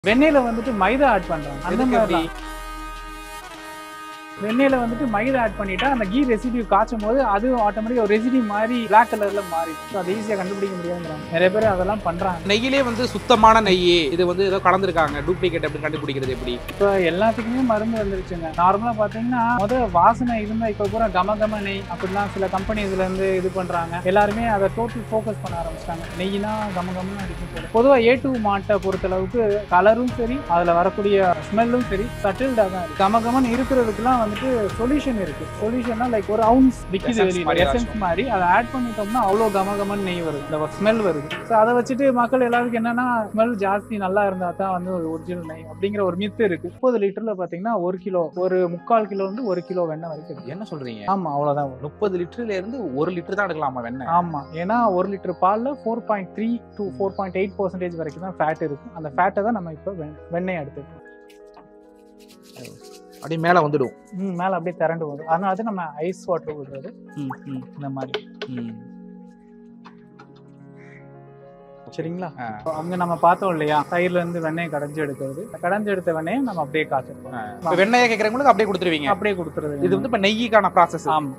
வெண்ணெயில வந்துட்டு மைதா ஆட் பண்றாங்க அந்த எதுக்கு மாதிரி அப்படி? வெண்ணெயில வந்துட்டு மைதா ஆட் பண்ணிட்டா அந்த கீ ரெசிடியூ காய்ச்சும் போது அது ஆட்டோமேட்டிக்கா ஒரு ரெசிடியூ மாதிரி பிளாக் கலர்ல மாறி So அதை ஈஸியா கண்டுபிடிக்க முடியாதுங்கிறாங்க நிறைய பேர் அதெல்லாம் பண்றாங்க நெய்யிலே வந்து சுத்தமான நெய் இது வந்து ஏதோ கலந்துருக்காங்க டூப்ளிகேட் எப்படி கண்டுபிடிக்கிறது எப்படி இப்போ எல்லாத்துக்குமே மருந்து வந்துருச்சுங்க நார்மலா பாத்தீங்கன்னா முத வாசனை இருந்தா இப்ப பூரா கம கம நெய் அப்படிலாம் சில கம்பெனிஸ்ல இருந்து இது பண்றாங்க எல்லாருமே அதை டோட்டல் ஃபோக்கஸ் பண்ண ஆரம்பிச்சிட்டாங்க நெய்னா கம கமன்னு அடிக்கும் போல பொதுவா ஏ டூ மாட்டை பொறுத்தளவுக்கு கலரும் சரி அதுல வரக்கூடிய ஸ்மெல்லும் சரி சட்டில்டா தான் இருக்கு கம கமன்னு இருக்கிறதுக்குலாம் வந்துட்டு சொல்யூஷன் இருக்கு சொல்யூஷன்னா லைக் ஒரு அவுன்ஸ் விக்கிது Essence வெளியில மாதிரி எசன்ஸ் மாதிரி அதை ஆட் பண்ணிட்டோம்னா அவ்வளோ கம கமன்னு நெய் வருது இந்த ஸ்மெல் வருது ஸோ அதை வச்சுட்டு மக்கள் எல்லாருக்கும் என்னன்னா ஸ்மெல் ஜாஸ்தி நல்லா இருந்தா தான் வந்து ஒரு ஒரிஜினல் நெய் அப்படிங்கிற ஒரு மித்து இருக்கு முப்பது லிட்டர்ல பாத்தீங்கன்னா ஒரு கிலோ ஒரு முக்கால் கிலோ வந்து ஒரு கிலோ வெண்ணெய் வரைக்கும் இருக்கு. என்ன சொல்றீங்க ஆமா அவ்வளவுதான் வரும். முப்பது லிட்டர்ல இருந்து ஒரு லிட்டர் தான் எடுக்கலாமா வெண்ணெய் ஆமா ஏன்னா ஒரு லிட்டர் பால்ல four point three to four point eight percentage வரைக்கும் தான் ஃபேட் இருக்கும் அந்த ஃபேட்டை தான் நம்ம இப்போ வெண்ணெய் எடுத்துக்கணும் அப்படியே மேல வந்துடும் ம், மேல அப்படியே திரண்டு வரும் அதனால அது நம்ம ஐஸ் வாட்டர் விடுறது இந்த மாதிரி சரிங்களா ஆ. அங்க நம்ம பார்த்தோம் இல்லையா தயிர்ல இருந்து வெண்ணெய் கடைஞ்சு எடுக்கிறது கடைஞ்சு எடுத்த வெண்ணெயை நம்ம அப்படியே காய்ச்சிருக்கோம் இப்ப வெண்ணெயை கேட்கறவங்களுக்கு அப்படியே கொடுத்துருவீங்க அப்படியே கொடுத்துறது இது வந்து இப்ப நெய்க்கான ப்ராசஸ் ஆமா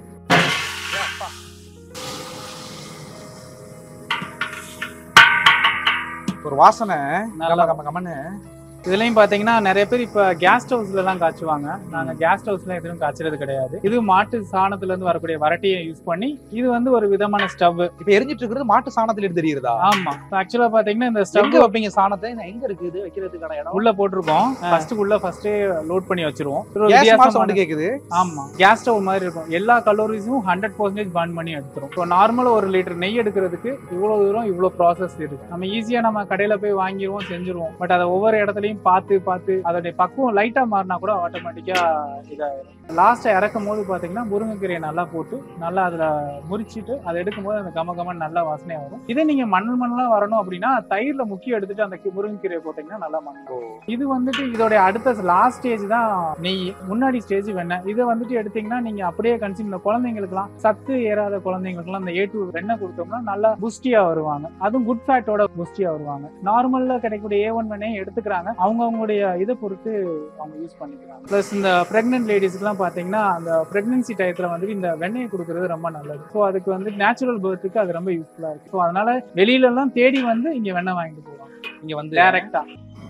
ஒரு வாசனை நல்லா கம கம கமன்னு இதுலயும் பாத்தீங்கன்னா நிறைய பேர் இப்ப கேஸ் ஸ்டவ்ஸ்ல எல்லாம் காய்ச்சுவாங்க நாங்க கேஸ் ஸ்டவ்ஸ்ல எதுவும் காய்ச்சறது கிடையாது இது மாட்டு சாணத்துல இருந்து வரக்கூடிய வரட்டியை யூஸ் பண்ணி இது வந்து ஒரு விதமான ஸ்டவ் இப்ப எரிஞ்சிட்டு இருக்கிறது மாட்டு சாணத்துல இருந்து தெரியுதா ஆமா ஆக்சுவலா பாத்தீங்கன்னா இந்த ஸ்டவ் எங்க வைப்பீங்க சாணத்தை நான் எங்க இருக்கு இது வைக்கிறதுக்கான இடம் உள்ள போட்டிருக்கோம் ஃபர்ஸ்ட் உள்ள ஃபர்ஸ்டே லோட் பண்ணி வச்சிருவோம் ஒரு கேஸ் வித்தியாசமான- சவுண்ட் கேக்குது ஆமா கேஸ் ஸ்டவ் மாதிரி இருக்கும் எல்லா கலோரிஸும் ஹண்ட்ரட் பர்சன்டேஜ் பர்ன் பண்ணி எடுத்துரும் இப்போ நார்மலா ஒரு லிட்டர் நெய் எடுக்கிறதுக்கு இவ்வளவு தூரம் இவ்வளவு ப்ராசஸ் இருக்கு நம்ம ஈஸியா நம்ம கடையில போய் வாங்கிடுவோம் செஞ்சுருவோம் பட் அதை ஒவ்வொரு இடத்துலயும் பார்த்து பார்த்து அதோடைய பக்குவம் லைட்டா மாறினா கூட ஆட்டோமேட்டிக்கா இதாயிரும் லாஸ்டா இறக்கும் போது பாத்தீங்கன்னா முருங்கைக்கீரையை நல்லா போட்டு நல்லா அதுல முறிச்சிட்டு அதை எடுக்கும் போது அந்த கம கமன்னு நல்லா வாசனையா வரும் இதே நீங்க மணல் மண்ணலா வரணும் அப்படின்னா தயிர்ல முக்கிய எடுத்துட்டு அந்த கி- முருங்கைக்கீரையை போட்டீங்கன்னா நல்லா மணல் இது வந்துட்டு இதோட அடுத்த லாஸ்ட் ஸ்டேஜ் தான் நெய் முன்னாடி ஸ்டேஜ் வெண்ணெய் இதை வந்துட்டு எடுத்தீங்கன்னா நீங்க அப்படியே கன்சியூம் இந்த குழந்தைங்களுக்குலாம் சத்து ஏறாத குழந்தைங்களுக்குலாம் இந்த ஏ டூ வெண்ணெய் கொடுத்தோம்னா நல்லா புஸ்டியா வருவாங்க அதுவும் குட் ஃபேட்டோட புஸ்டியா வருவாங்க நார்மல்ல கிடைக்கக்கூடிய ஏ ஒன் வெண்ணெய் எடுத்துக்கிறாங்க அவங்க அவங்களுடைய இதை பொறுத்து அவங்க யூஸ் பண்ணிக்கிறாங்க ப்ளஸ் இந்த பிரெக்னென்ட் லேடிஸ்க்குலாம் பாத்தீங்கன்னா அந்த பிரெக்னன்சி டயத்துல வந்துட்டு இந்த வெண்ணெய் கொடுக்கறது ரொம்ப நல்லது ஸோ அதுக்கு வந்து நேச்சுரல் பர்த்துக்கு அது ரொம்ப யூஸ்ஃபுல்லா இருக்கு ஸோ அதனால வெளியில எல்லாம் தேடி வந்து இங்க வெண்ணெய் வாங்கிட்டு போவாங்க இங்க வந்து டைரக்டா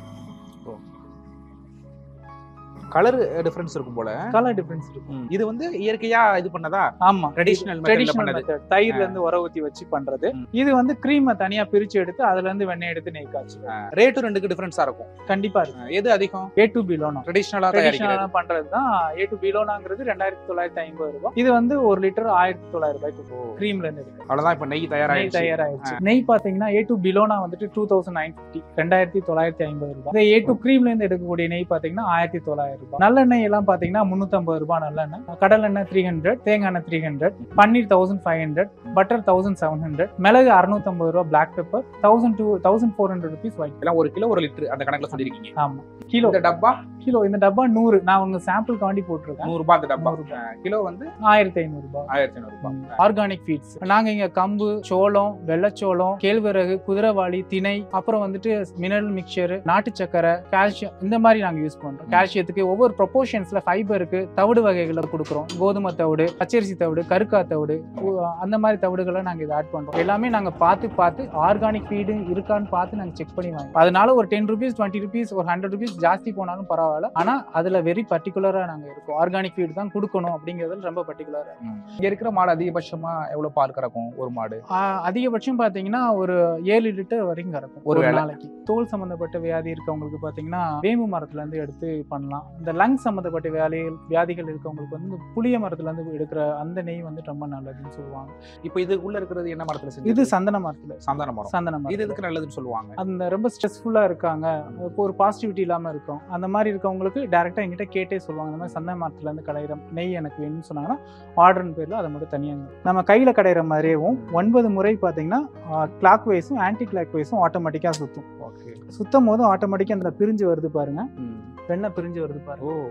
கலர் டிஃபரன்ஸ் இருக்கும் போல கலர் டிஃபரன்ஸ் இருக்கும் இது வந்து இயற்கையா இது பண்ணதா ஆமா ட்ரெடிஷனல் மெத்தட்ல ட்ரெடிஷனல் பண்ணது மெத்தட் தயிர்ல இருந்து உர ஊத்தி வச்சு பண்றது ம். இது வந்து கிரீமை தனியா பிரிச்சு எடுத்து அதுல இருந்து வெண்ணெய் எடுத்து நெய் காய்ச்சி ரேட்டு ரெண்டுக்கு டிஃபரன்ஸா இருக்கும் கண்டிப்பா இருக்கு எது அதிகம் ஏ டு பிலோனா ட்ரெடிஷனலா தயாரிக்கிறது ட்ரெடிஷனலா பண்றது தான் ஏ டு பிலோனாங்கிறது ரெண்டாயிரத்தி தொள்ளாயிரத்தி ஐம்பது ரூபாய் இது வந்து ஒரு லிட்டர் ஆயிரத்தி தொள்ளாயிரம் ரூபாய்க்கு கிரீம்ல இருந்து எடுக்கும் அவ்வளவுதான் இப்ப நெய் நெய் தயாராயிடுச்சு தயாராயிருச்சு நெய் பாத்தீங்கன்னா ஏ டு பிலோனா வந்துட்டு டூ தௌசண்ட் நைன் பிப்டி ரெண்டாயிரத்தி தொள்ளாயிரத்தி ஐம்பது ரூபாய் இந்த ஏ டு கிரீம்ல இருந்து எடுக்கக்கூடிய நெய் பாத்தீங்கன்னா ஆயிரத்தி தொள்ளாயிரம் ரூபாய் நல்லெண்ணெய் எல்லாம் பாத்தீங்கன்னா முன்னூத்தம்பது ரூபாய் நல்லெண்ணெய் கடல் எண்ணெய் த்ரீ ஹண்ட்ரட் தேங்காய் எண்ணெய் three hundred paneer thousand five hundred butter thousand seven hundred மிளகு அறுநூத்தம்பது ரூபாய் black pepper thousand two thousand four hundred rupees white எல்லாம் ஒரு கிலோ ஒரு லிட்டர் அந்த கணக்குல சொல்லிருக்கீங்க ஆமா கிலோ இந்த டப்பா கிலோ இந்த டப்பா நூறு நான் உங்க சாம்பிள் காண்டி போட்டிருக்கேன் நூறு ரூபாய் அந்த டப்பா நூறு ரூபாய். கிலோ வந்து ஆயிரத்தி ஐநூறு ரூபாய் ஆயிரத்தி ஐநூறு ரூபாய் ஆர்கானிக் ஃபீட்ஸ் நாங்க இங்க கம்பு சோளம் வெள்ளச்சோளம் கேழ்வரகு குதிரைவாளி திணை அப்புறம் வந்துட்டு மினரல் மிக்சர் நாட்டு சக்கரை கால்சியம் இந்த மாதிரி நாங்க யூஸ் பண்றோம் கால்சியத்துக்கு ஒவ்வொரு ப்ரொபோர்ஷன்ஸ்ல ஃபைபருக்கு தவிடு வகைகளை கொடுக்குறோம் கோதுமை தவிடு பச்சரிசி தவிடு கருக்கா தவிடு உ- அந்த மாதிரி தவிடுகளை நாங்க இதை ஆட் பண்றோம் எல்லாமே நாங்க பார்த்து பார்த்து ஆர்கானிக் ஃபீடு இருக்கான்னு பார்த்து நாங்க செக் பண்ணி வாங்க அதனால ஒரு டென் ருபீஸ் டுவெண்ட்டி ருபீஸ் ஒரு ஹண்ட்ரட் ருபீஸ் ஜாஸ்தி போனாலும் பரவாயில்ல ஆனா அதுல வெரி பர்டிகுலரா நாங்க இருக்கோம் ஆர்கானிக் ஃபீடு தான் கொடுக்கணும் அப்படிங்கிறதுல ரொம்ப பர்டிகுலரா இங்க இருக்கிற மாடு அதிகபட்சமா எவ்வளவு பால் கறக்கும் ஒரு மாடு ஆஹ் அதிகபட்சம் பாத்தீங்கன்னா ஒரு ஏழு லிட்டர் வரைக்கும் கறக்கும் ஒரு ஒரு வேளை. நாளைக்கு தோல் சம்பந்தப்பட்ட வியாதி இருக்கவங்களுக்கு பாத்தீங்கன்னா வேம்பு மரத்துல இருந்து எடுத்து பண்ணலாம் இந்த லங் சம்பந்தப்பட்ட வியாதிகள் வியாதிகள் இருக்கவங்களுக்கு வந்து இந்த புளிய மரத்துல இருந்து எடுக்கிற அந்த நெய் வந்து ரொம்ப நல்லதுன்னு சொல்லுவாங்க இப்போ இது உள்ள இருக்கிறது என்ன மரத்துல செஞ்சது இது சந்தன மரத்துல சந்தன மரம் சந்தன இது மரம் எதுக்கு நல்லதுன்னு சொல்லுவாங்க அந்த ரொம்ப ஸ்ட்ரெஸ்ஃபுல்லா இருக்காங்க இப்போ ஒரு பாசிட்டிவிட்டி இல்லாம இருக்கும் அந்த மாதிரி இருக்கவங்களுக்கு டேரக்டா என்கிட்ட கேட்டே சொல்லுவாங்க இந்த மாதிரி சந்தன மரத்துல இருந்து கடையிற நெய் எனக்கு வேணும்னு சொன்னாங்கன்னா ஆர்டர்னு பேர்ல அதை மட்டும் தனியாக நம்ம கையில கடையிற மாதிரியேவும் ஒன்பது முறை பாத்தீங்கன்னா கிளாக் வைஸும் ஆன்டி கிளாக் வைஸும் ஆட்டோமேட்டிக்கா சுத்தும் ஓகே சுத்தும் போது ஆட்டோமேட்டிக்கா அந்த பிரிஞ்சு வருது பாருங்க வெண்ணெய் பிரிஞ்சு வருது பாருங்க ஓ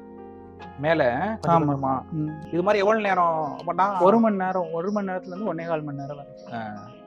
மேல கொஞ்சம் ஆமா. கொஞ்சமா. ம். இது மாதிரி எவ்வளவு நேரம் பண்ணா ஒரு மணி நேரம் ஒரு மணி நேரத்துல இருந்து ஒன்னே கால் மணி நேரம் வரைக்கும் ஆ.